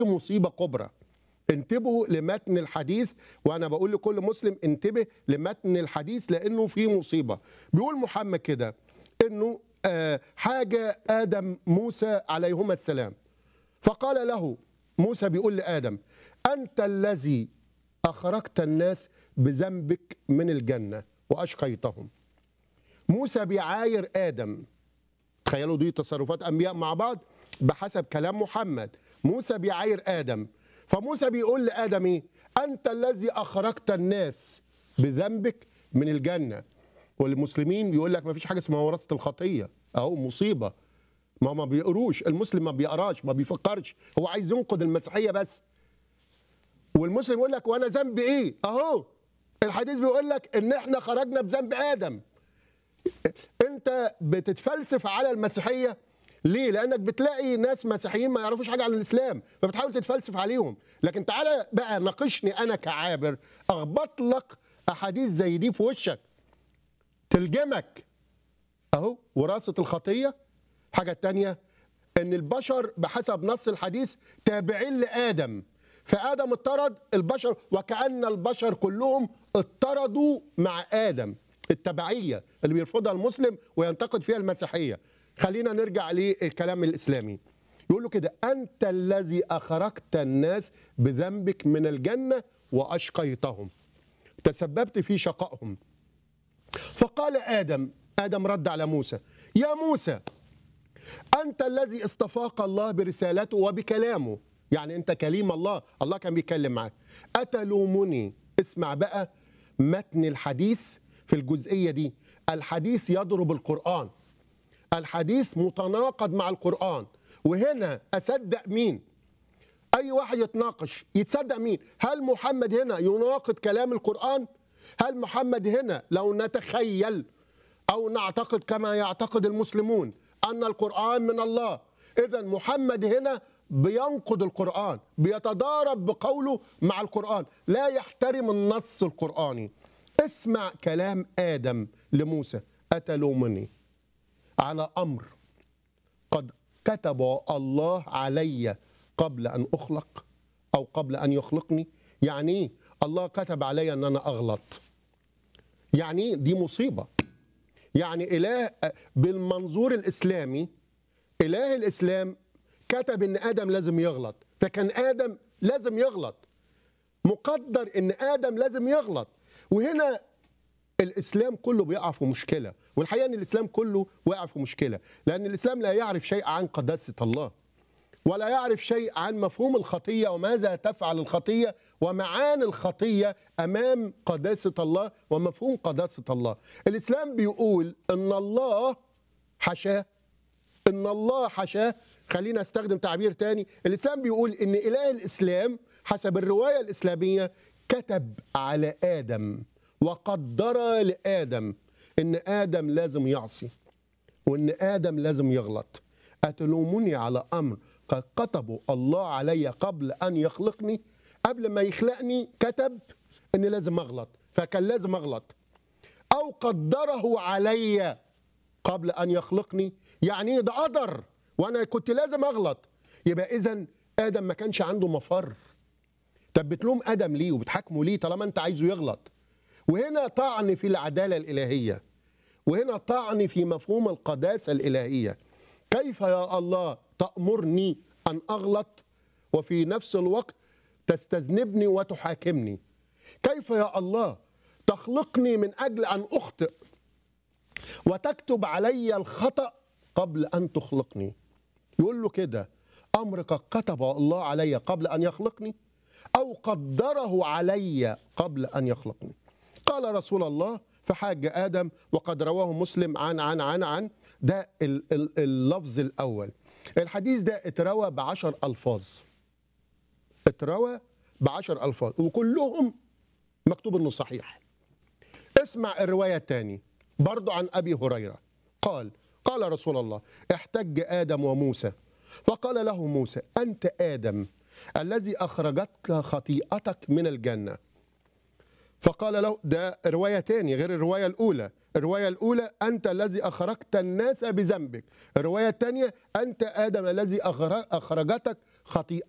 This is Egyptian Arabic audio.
مصيبه كبرى انتبهوا لمتن الحديث وانا بقول لكل مسلم انتبه لمتن الحديث لانه فيه مصيبه بيقول محمد كده انه آه حاجه ادم موسى عليهما السلام فقال له موسى بيقول لادم انت الذي اخرجت الناس بذنبك من الجنه واشقيتهم موسى بيعاير ادم تخيلوا دي تصرفات انبياء مع بعض بحسب كلام محمد موسى بيعاير ادم فموسى بيقول لادم ايه انت الذي اخرجت الناس بذنبك من الجنه والمسلمين بيقول لك ما فيش حاجه اسمها وراثه الخطيه اهو مصيبه ما ما بيقروش المسلم ما بيقراش ما بيفكرش هو عايز ينقد المسيحيه بس والمسلم يقول لك وانا ذنبي ايه اهو الحديث بيقول لك ان احنا خرجنا بذنب ادم انت بتتفلسف على المسيحيه ليه؟ لانك بتلاقي ناس مسيحيين ما يعرفوش حاجه عن الاسلام فبتحاول تتفلسف عليهم لكن تعالى بقى ناقشني انا كعابر اخبط لك احاديث زي دي في وشك تلجمك اهو وراثه الخطيه الحاجه الثانيه ان البشر بحسب نص الحديث تابعين لادم فادم اطرد البشر وكان البشر كلهم اطردوا مع ادم التبعيه اللي بيرفضها المسلم وينتقد فيها المسيحيه خلينا نرجع للكلام الاسلامي يقول له كده انت الذي اخرجت الناس بذنبك من الجنه واشقيتهم تسببت في شقائهم فقال ادم ادم رد على موسى يا موسى انت الذي استفاق الله برسالته وبكلامه يعني انت كليم الله الله كان بيتكلم معاك اتلومني اسمع بقى متن الحديث في الجزئيه دي الحديث يضرب القران الحديث متناقض مع القران وهنا اصدق مين اي واحد يتناقش يتصدق مين هل محمد هنا يناقض كلام القران هل محمد هنا لو نتخيل او نعتقد كما يعتقد المسلمون ان القران من الله اذا محمد هنا بينقض القران بيتضارب بقوله مع القران لا يحترم النص القراني اسمع كلام ادم لموسى اتلومني على امر قد كتب الله علي قبل ان اخلق او قبل ان يخلقني يعني ايه الله كتب علي ان انا اغلط يعني إيه؟ دي مصيبه يعني اله بالمنظور الاسلامي اله الاسلام كتب ان ادم لازم يغلط فكان ادم لازم يغلط مقدر ان ادم لازم يغلط وهنا الاسلام كله بيقع في مشكله والحقيقه ان الاسلام كله واقع في مشكله لان الاسلام لا يعرف شيء عن قداسه الله ولا يعرف شيء عن مفهوم الخطيه وماذا تفعل الخطيه ومعاني الخطيه امام قداسه الله ومفهوم قداسه الله الاسلام بيقول ان الله حشاه ان الله حشاه خلينا استخدم تعبير تاني الاسلام بيقول ان اله الاسلام حسب الروايه الاسلاميه كتب على ادم وقدر لادم ان ادم لازم يعصي وان ادم لازم يغلط اتلومني على امر قد كتبه الله علي قبل ان يخلقني قبل ما يخلقني كتب اني لازم اغلط فكان لازم اغلط او قدره علي قبل ان يخلقني يعني إيه؟ ده قدر وانا كنت لازم اغلط يبقى اذا ادم ما كانش عنده مفر طب بتلوم ادم ليه وبتحاكمه ليه طالما انت عايزه يغلط وهنا طعن في العداله الالهيه وهنا طعن في مفهوم القداسه الالهيه كيف يا الله تامرني ان اغلط وفي نفس الوقت تستذنبني وتحاكمني كيف يا الله تخلقني من اجل ان اخطئ وتكتب علي الخطا قبل ان تخلقني يقول له كده امر قد كتب الله علي قبل ان يخلقني او قدره علي قبل ان يخلقني قال رسول الله فحاج ادم وقد رواه مسلم عن عن عن عن ده ال- ال- اللفظ الاول الحديث ده اتروى بعشر الفاظ اتروى بعشر الفاظ وكلهم مكتوب انه صحيح اسمع الروايه الثاني برضو عن ابي هريره قال قال رسول الله احتج ادم وموسى فقال له موسى انت ادم الذي اخرجتك خطيئتك من الجنه فقال له ده روايه تاني غير الروايه الاولى الروايه الاولى انت الذي اخرجت الناس بذنبك الروايه الثانيه انت ادم الذي أخر- اخرجتك خطيئتك